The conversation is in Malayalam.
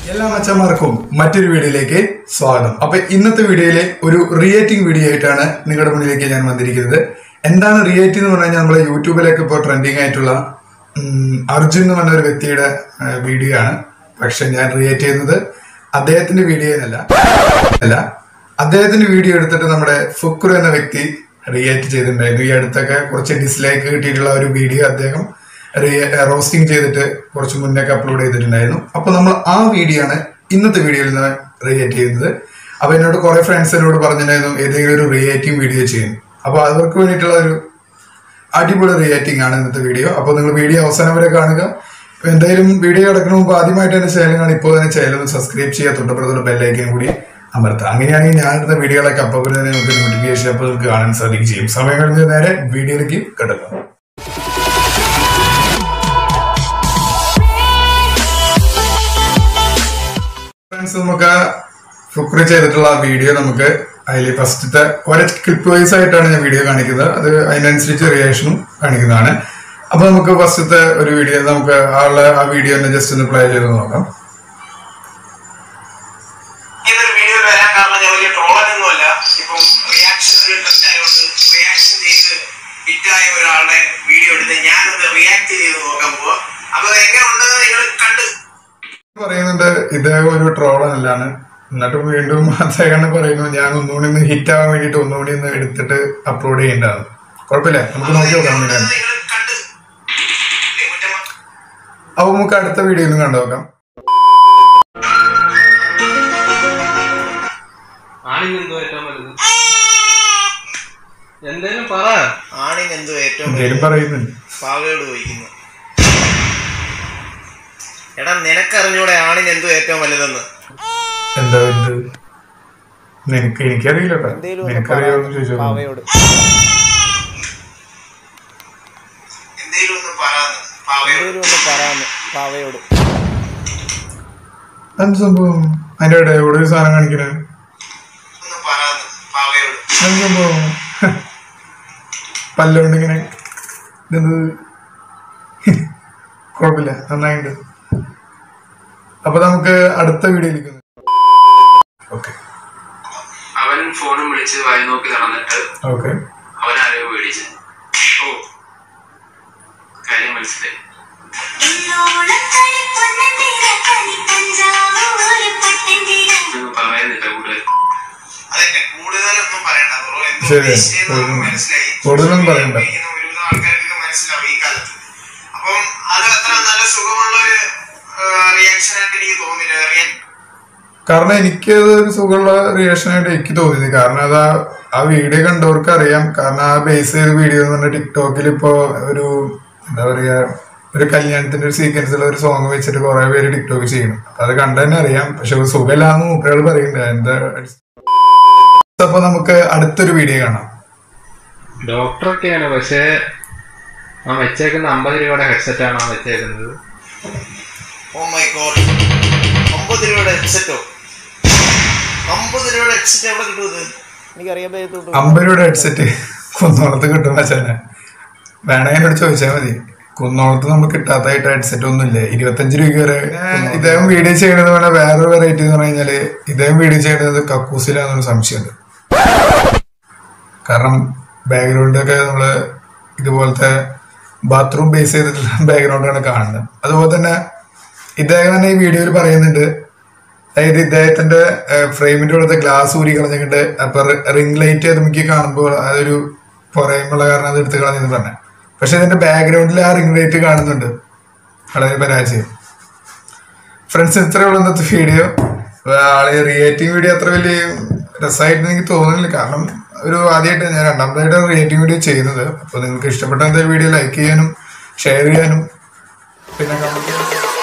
എല്ലാ മച്ചന്മാർക്കും മറ്റൊരു വീഡിയോയിലേക്ക് സ്വാഗതം അപ്പൊ ഇന്നത്തെ വീഡിയോയിലെ ഒരു റിയേറ്റിംഗ് വീഡിയോ ആയിട്ടാണ് നിങ്ങളുടെ മുന്നിലേക്ക് ഞാൻ വന്നിരിക്കുന്നത് എന്താണ് റിയേറ്റ് എന്ന് പറഞ്ഞു കഴിഞ്ഞാൽ നമ്മുടെ യൂട്യൂബിലേക്ക് ഇപ്പോൾ ട്രെൻഡിങ് ആയിട്ടുള്ള ഉം, അർജുൻ എന്ന് പറഞ്ഞ ഒരു വ്യക്തിയുടെ ആ, വീഡിയോ ആണ് പക്ഷെ ഞാൻ റിയേറ്റ് ചെയ്യുന്നത് അദ്ദേഹത്തിന്റെ വീഡിയോ എന്നല്ല അല്ല അദ്ദേഹത്തിന്റെ വീഡിയോ എടുത്തിട്ട് നമ്മുടെ ഫുക്കുർ എന്ന വ്യക്തി റിയേറ്റ് ചെയ്തിട്ടുണ്ടായിരുന്നു ഈ അടുത്തൊക്കെ കുറച്ച് ഡിസ്ലൈക്ക് കിട്ടിയിട്ടുള്ള ഒരു വീഡിയോ അദ്ദേഹം റോസ്റ്റിംഗ് ചെയ്തിട്ട് കുറച്ച് മുന്നേക്ക് അപ്ലോഡ് ചെയ്തിട്ടുണ്ടായിരുന്നു അപ്പൊ നമ്മൾ ആ വീഡിയോ ആണ് ഇന്നത്തെ വീഡിയോയിൽ നിന്ന് റിയേറ്റ് ചെയ്യുന്നത് അപ്പൊ എന്നോട് കുറെ ഫ്രണ്ട്സ് എന്നോട് പറഞ്ഞിട്ടുണ്ടായിരുന്നു ഏതെങ്കിലും ഒരു റിയേറ്റിംഗ് വീഡിയോ ചെയ്യും അപ്പൊ അവർക്ക് വേണ്ടിയിട്ടുള്ള ഒരു അടിപൊളി റിയേറ്റിംഗ് ആണ് ഇന്നത്തെ വീഡിയോ അപ്പോൾ നിങ്ങൾ വീഡിയോ അവസാനം വരെ കാണുക അപ്പൊ എന്തായാലും വീഡിയോ കിടക്കുന്ന മുമ്പ് ആദ്യമായിട്ട് എന്റെ ചാനൽ കാണും ഇപ്പോൾ തന്നെ ചാനൽ ഒന്ന് സബ്സ്ക്രൈബ് ചെയ്യുക തൊട്ടപ്പുറത്തുള്ള ബെല്ലൈക്കനും കൂടി അമർത്തുക അങ്ങനെയാണെങ്കിൽ ഞാൻ എടുത്ത വീഡിയോകളൊക്കെ അപ്പോൾ തന്നെ നിങ്ങൾക്ക് നോട്ടിഫിക്കേഷൻ അപ്പോൾ നിങ്ങൾക്ക് കാണാൻ സാധിക്കും ചെയ്യും സമയം കഴിഞ്ഞ് നേരെ വീഡിയോയിലേക്ക് കിടക്കാം ഫ്രണ്ട്സ് നമുക്ക് ഫുക്രി ചെയ്തിട്ടുള്ള വീഡിയോ നമുക്ക് അതിൽ ഫസ്റ്റത്തെ ഒരേ ക്ലിപ്പ് വൈസ് ആയിട്ടാണ് ഞാൻ വീഡിയോ കാണിക്കുന്നത് അത് അതിനനുസരിച്ച് റിയാക്ഷനും കാണിക്കുന്നതാണ് അപ്പൊ നമുക്ക് ഫസ്റ്റത്തെ ഒരു വീഡിയോ നമുക്ക് ആളുടെ ആ വീഡിയോ തന്നെ ജസ്റ്റ് ഒന്ന് പ്ലേ ചെയ്ത് നോക്കാം ഇന്നൊരു വീഡിയോ വരാൻ കാരണം ഞാൻ വലിയ ട്രോളനൊന്നുമല്ല ഇപ്പം റിയാക്ഷൻ ഒരു ടെസ്റ്റ് ആയതുകൊണ്ട് റിയാക്ഷൻ ചെയ്ത് ഹിറ്റായ ഒരാളുടെ വീഡിയോ എടുത്ത് ഞാനൊന്ന് റിയാക്ട് ചെയ്ത് നോക്കാൻ പോവാ അപ്പൊ അത് എങ്ങനെ ഉണ്ടെന്ന് നിങ്ങൾ കണ്ട് പറയുന്നുണ്ട് ഇദ്ദേഹം ഒരു ട്രോളനല്ലാണ് എന്നിട്ട് വീണ്ടും അദ്ദേഹം പറയുന്നു ഞാൻ ഒന്നുകൂടി ഒന്ന് ഹിറ്റ് ആവാൻ വേണ്ടിയിട്ട് ഒന്നുകൂടി ഒന്ന് എടുത്തിട്ട് അപ്ലോഡ് ചെയ്യേണ്ടതാണ് കുഴപ്പമില്ല നമുക്ക് നോക്കി നോക്കാം വേണ്ടിയാണ് നിങ്ങൾ കണ്ട് ഏ, കുറ്റമ്മ. അപ്പൊ നമുക്ക് അടുത്ത വീഡിയോ ഒന്ന് കണ്ടു നോക്കാം ആണിനെന്തോ ഏറ്റവും വലുത് എന്തേലും പറ ആണിന് എന്തോ ഏറ്റവും എന്തേലും പറയുന്നുണ്ട് പാവയോട് ചോദിക്കുന്നു എടാ നിനക്കറിഞ്ഞൂടെ ആണിന് എന്തോ ഏറ്റവും വലുതെന്ന് എന്താ ഇത് നിനക്ക് എനിക്കറിയില്ല കേട്ടോ നിനക്കറിയാമെന്ന് ചോദിച്ചോ എന്തേലും ഒന്ന് പറയാന്ന് പാവയോട് ഒന്ന് പറയാന്ന് പാവയോട് എന്ത് സംഭവം അതിന്റെ ഇടയിൽ എവിടെ ഒരു സാധനം കാണിക്കണേ ഒന്ന് പറയാന്ന് പാവയോട് എന്ത് സംഭവം പല്ലുകൊണ്ട് ഇങ്ങനെ ഇതെന്ത് കുഴപ്പമില്ല നന്നായിട്ടുണ്ട് അപ്പൊ നമുക്ക് അടുത്ത വീഡിയോയിലേക്ക് ഓക്കെ അവൻ ഫോണും വിളിച്ച് വായി നോക്കി നടന്നിട്ട് ഓക്കെ അവനാരോ പേടിച്ച് ഓ കാര്യം മനസ്സിലായി ഒന്നും പറയുന്നില്ല കൂടുതൽ അതെന്നെ കൂടുതലൊന്നും പറയണ്ട ബ്രോ എന്തോ ശരി. ഉദ്ദേശിച്ചതെന്ന് നമുക്ക് കൂടുതൽ- മനസ്സിലായി കൂടുതലൊന്നും പറയണ്ട. ഉപയോഗിക്കുന്ന ഒരുവിധം ആൾക്കാർക്കൊക്കെ മനസ്സിലാവും ഈ കാലത്ത് അപ്പം അത് അത്ര നല്ല സുഖമുള്ള ഒരു റിയാക്ഷൻ ആയിട്ട് എനിക്ക് തോന്നില്ല റിയാ- കാരണം എനിക്ക് അത് ഒരു സുഖമുള്ള റിയാക്ഷൻ ആയിട്ട് എനിക്ക് തോന്നിയത് കാരണം അത് ആ- ആ വീഡിയോ കണ്ടവർക്ക് അറിയാം കാരണം ആ ബേസ് ചെയ്ത വീഡിയോ എന്ന് പറഞ്ഞാൽ ടിക്ടോക്കിൽ ഇപ്പോ ഒരു എന്താ പറയാ ഒരു കല്യാണത്തിന്റെ ഒരു സീക്വൻസിൽ ഒരു സോങ് വെച്ചിട്ട് കുറെ പേര് ടിക്ടോക്ക് ചെയ്യണം അപ്പൊ അത് കണ്ടു തന്നെ അറിയാം പക്ഷെ ഒരു സുഖമില്ലാന്ന് മൂപ്പുകൾ പറയുന്നുണ്ട് എന്താ അപ്പൊ നമുക്ക് അടുത്തൊരു വീഡിയോ കാണാം ഡോക്ടറൊക്കെയാണ് പക്ഷേ ആ വെച്ചേക്കുന്ന അമ്പത് രൂപയുടെ ഹെഡ്സെറ്റ് ആണ് ആ വെച്ചേക്കുന്നത് ഓ മൈ ഗോഡ് അമ്പത് രൂപയുടെ ഹെഡ്സെറ്റോ അമ്പത് രൂപയുടെ ഹെഡ്സെറ്റ് എവിടെ കിട്ടും ഇത് എനിക്കറിയാൻ പറ്റത്തുള്ളൂ അമ്പത് രൂപയുടെ ഹെഡ്സെറ്റ് കുന്നോളത്ത് കിട്ടും വെച്ചാൽ വേണേ എന്നോട് ചോദിച്ചാൽ മതി കുന്നോളത്ത് നമുക്ക് കിട്ടാത്തതായിട്ട് ഹെഡ്സെറ്റ് ഒന്നുമില്ല ഇരുപത്തഞ്ച് രൂപ വരെ ഇദ്ദേഹം വീഡിയോ ചെയ്യണത് വേണേ വേറൊരു വെറൈറ്റി എന്ന് പറഞ്ഞു കഴിഞ്ഞാല് ഇദ്ദേഹം വീഡിയോ ചെയ്യുന്നത് കക്കൂസിലാന്നൊരു സംശയമുണ്ട് കാരണം ബാക്ക്ഗ്രൗണ്ട് ഒക്കെ നമ്മള് ഇതുപോലത്തെ ബാത്റൂം ബേസ് ചെയ്തിട്ടുള്ള ബാക്ക്ഗ്രൗണ്ടാണ് കാണുന്നത് അതുപോലെ തന്നെ ഇദ്ദേഹം തന്നെ ഈ വീഡിയോയിൽ പറയുന്നുണ്ട് അതായത് ഇദ്ദേഹത്തിന്റെ ഫ്രെയിമിന്റെ ഉള്ളത് ഗ്ലാസ് ഊരി കളഞ്ഞിട്ട് അപ്പൊ റിംഗ് ലൈറ്റ് അത് നമുക്ക് കാണുമ്പോൾ അതൊരു പുറയുമുള്ള കാരണം അത് എടുത്ത് കളഞ്ഞെന്ന് പറഞ്ഞ പക്ഷെ ഇതിന്റെ ബാക്ക്ഗ്രൗണ്ടിൽ ആ റിംഗ് ലൈറ്റ് കാണുന്നുണ്ട് വളരെ പരാജയം ഫ്രണ്ട്സ് ഇത്രയുള്ള ഇന്നത്തെ വീഡിയോ ആളെ റിയേറ്റിംഗ് വീഡിയോ അത്ര വലിയ രസമായിട്ട് എനിക്ക് തോന്നുന്നില്ല കാരണം ഒരു ആദ്യമായിട്ട് ഞാൻ രണ്ടാമതായിട്ട് റിയേറ്റിംഗ് വീഡിയോ ചെയ്യുന്നത് അപ്പൊ നിങ്ങൾക്ക് ഇഷ്ടപ്പെട്ട എന്തായാലും വീഡിയോ ലൈക്ക് ചെയ്യാനും ഷെയർ ചെയ്യാനും പിന്നെ കമന്റ് ചെയ്യാനും